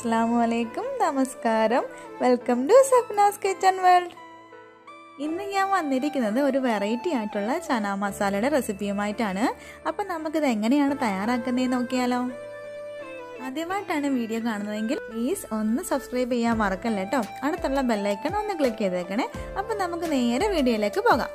അസ്സാം വലൈക്കും നമസ്കാരം welcome to Safnas kitchen world ഇന്ന് ഞാൻ വന്നിരിക്കുന്നത് ഒരു വെറൈറ്റി ആയിട്ടുള്ള ചന മസാലയുടെ റെസിപ്പിയുമായിട്ടാണ് അപ്പം നമുക്കിത് എങ്ങനെയാണ് തയ്യാറാക്കുന്നതെന്ന് നോക്കിയാലോ ആദ്യമായിട്ടാണ് വീഡിയോ കാണുന്നതെങ്കിൽ പ്ലീസ് ഒന്ന് സബ്സ്ക്രൈബ് ചെയ്യാൻ മറക്കല്ല കേട്ടോ അടുത്തുള്ള ബെല്ലൈക്കൺ ഒന്ന് ക്ലിക്ക് ചെയ്തേക്കണേ അപ്പം നമുക്ക് നേരെ വീഡിയോയിലേക്ക് പോകാം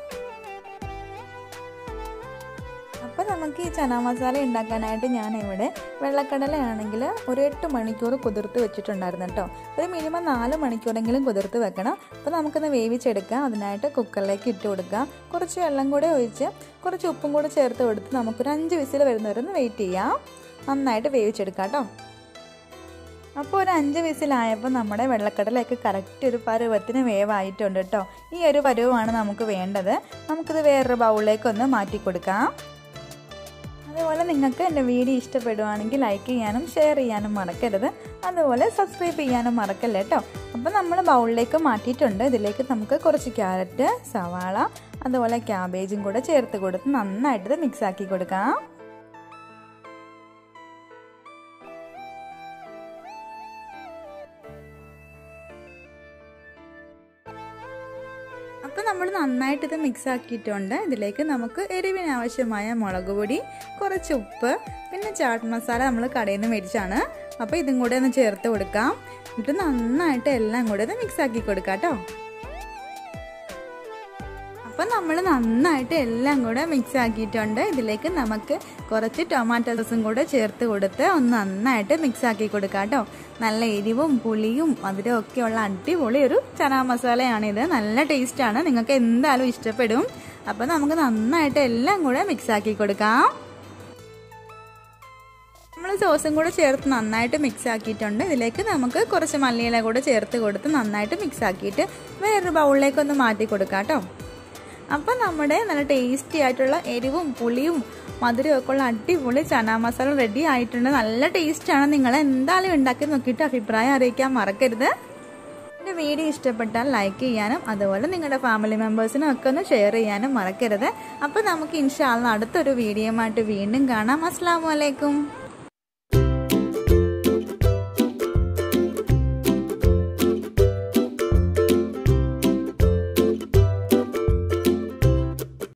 അപ്പോൾ നമുക്ക് ഈ ചന മസാല ഉണ്ടാക്കാനായിട്ട് ഞാൻ ഇവിടെ വെള്ളക്കടലയാണെങ്കിൽ ഒരു എട്ട് മണിക്കൂർ കുതിർത്ത് വെച്ചിട്ടുണ്ടായിരുന്നു കേട്ടോ ഒരു മിനിമം നാല് മണിക്കൂറെങ്കിലും കുതിർത്ത് വെക്കണം അപ്പോൾ നമുക്കൊന്ന് വേവിച്ചെടുക്കാം അതിനായിട്ട് കുക്കറിലേക്ക് ഇട്ട് കൊടുക്കാം കുറച്ച് വെള്ളം കൂടെ ഒഴിച്ച് കുറച്ച് ഉപ്പും കൂടെ ചേർത്ത് കൊടുത്ത് നമുക്കൊരു അഞ്ച് വിസിൽ വരുന്നവരൊന്ന് വെയിറ്റ് ചെയ്യാം നന്നായിട്ട് വേവിച്ചെടുക്കാം കേട്ടോ അപ്പോൾ ഒരു അഞ്ച് വിസിലായപ്പോൾ നമ്മുടെ വെള്ളക്കടലൊക്കെ കറക്റ്റ് ഒരു പരുവത്തിന് വേവായിട്ടുണ്ട് കേട്ടോ ഈ ഒരു പരുവമാണ് നമുക്ക് വേണ്ടത് നമുക്കിത് വേറൊരു ബൗളിലേക്ക് ഒന്ന് മാറ്റി കൊടുക്കാം അതുപോലെ നിങ്ങൾക്ക് എൻ്റെ വീഡിയോ ഇഷ്ടപ്പെടുവാണെങ്കിൽ ലൈക്ക് ചെയ്യാനും ഷെയർ ചെയ്യാനും മറക്കരുത് അതുപോലെ സബ്സ്ക്രൈബ് ചെയ്യാനും മറക്കല്ല കേട്ടോ അപ്പോൾ നമ്മൾ ബൗളിലേക്ക് മാറ്റിയിട്ടുണ്ട് ഇതിലേക്ക് നമുക്ക് കുറച്ച് ക്യാരറ്റ് സവാള അതുപോലെ ക്യാബേജും കൂടെ ചേർത്ത് കൊടുത്ത് നന്നായിട്ട് മിക്സ് ആക്കി കൊടുക്കാം അപ്പോൾ നമ്മൾ നന്നായിട്ട് ഇത് മിക്സ് ആക്കിയിട്ടുണ്ട് ഇതിലേക്ക് നമുക്ക് എരിവിന് ആവശ്യമായ മുളക് പൊടി കുറച്ച് ഉപ്പ് പിന്നെ ചാട്ട് മസാല നമ്മൾ കടയിൽ നിന്ന് മേടിച്ചാണ് അപ്പോൾ ഇതും കൂടെ ഒന്ന് ചേർത്ത് കൊടുക്കാം എന്നിട്ട് നന്നായിട്ട് എല്ലാം കൂടെ ഒന്ന് മിക്സ് ആക്കി കൊടുക്കാം കേട്ടോ അപ്പം നമ്മൾ നന്നായിട്ട് എല്ലാം കൂടെ മിക്സ് ആക്കിയിട്ടുണ്ട് ഇതിലേക്ക് നമുക്ക് കുറച്ച് ടൊമാറ്റോ സോസും കൂടെ ചേർത്ത് കൊടുത്ത് ഒന്ന് നന്നായിട്ട് മിക്സ് ആക്കി കൊടുക്കാം കേട്ടോ നല്ല എരിവും പുളിയും മധുരവും ഒക്കെയുള്ള അടിപൊളി ഒരു ചനാ മസാലയാണിത് നല്ല ടേസ്റ്റാണ് നിങ്ങൾക്ക് എന്തായാലും ഇഷ്ടപ്പെടും അപ്പം നമുക്ക് നന്നായിട്ട് എല്ലാം കൂടെ മിക്സ് ആക്കി കൊടുക്കാം നമ്മൾ സോസും കൂടെ ചേർത്ത് നന്നായിട്ട് മിക്സ് ആക്കിയിട്ടുണ്ട് ഇതിലേക്ക് നമുക്ക് കുറച്ച് മല്ലിയില കൂടെ ചേർത്ത് കൊടുത്ത് നന്നായിട്ട് മിക്സ് ആക്കിയിട്ട് വേറൊരു ബൗളിലേക്ക് ഒന്ന് മാറ്റി കൊടുക്കാം കേട്ടോ അപ്പം നമ്മുടെ നല്ല ടേസ്റ്റി ആയിട്ടുള്ള എരിവും പുളിയും മധുരവും ഒക്കെ ഉള്ള അടിപൊളി ചന മസാല റെഡി ആയിട്ടുണ്ട് നല്ല ടേസ്റ്റാണ് നിങ്ങൾ എന്തായാലും ഉണ്ടാക്കി നോക്കിയിട്ട് അഭിപ്രായം അറിയിക്കാൻ മറക്കരുത് എൻ്റെ വീഡിയോ ഇഷ്ടപ്പെട്ടാൽ ലൈക്ക് ചെയ്യാനും അതുപോലെ നിങ്ങളുടെ ഫാമിലി മെമ്പേഴ്സിനും ഒക്കെ ഒന്ന് ഷെയർ ചെയ്യാനും മറക്കരുത് അപ്പോൾ നമുക്ക് ഇൻഷാല്ല അടുത്തൊരു വീഡിയോയുമായിട്ട് വീണ്ടും കാണാം അസ്സാം വലൈക്കും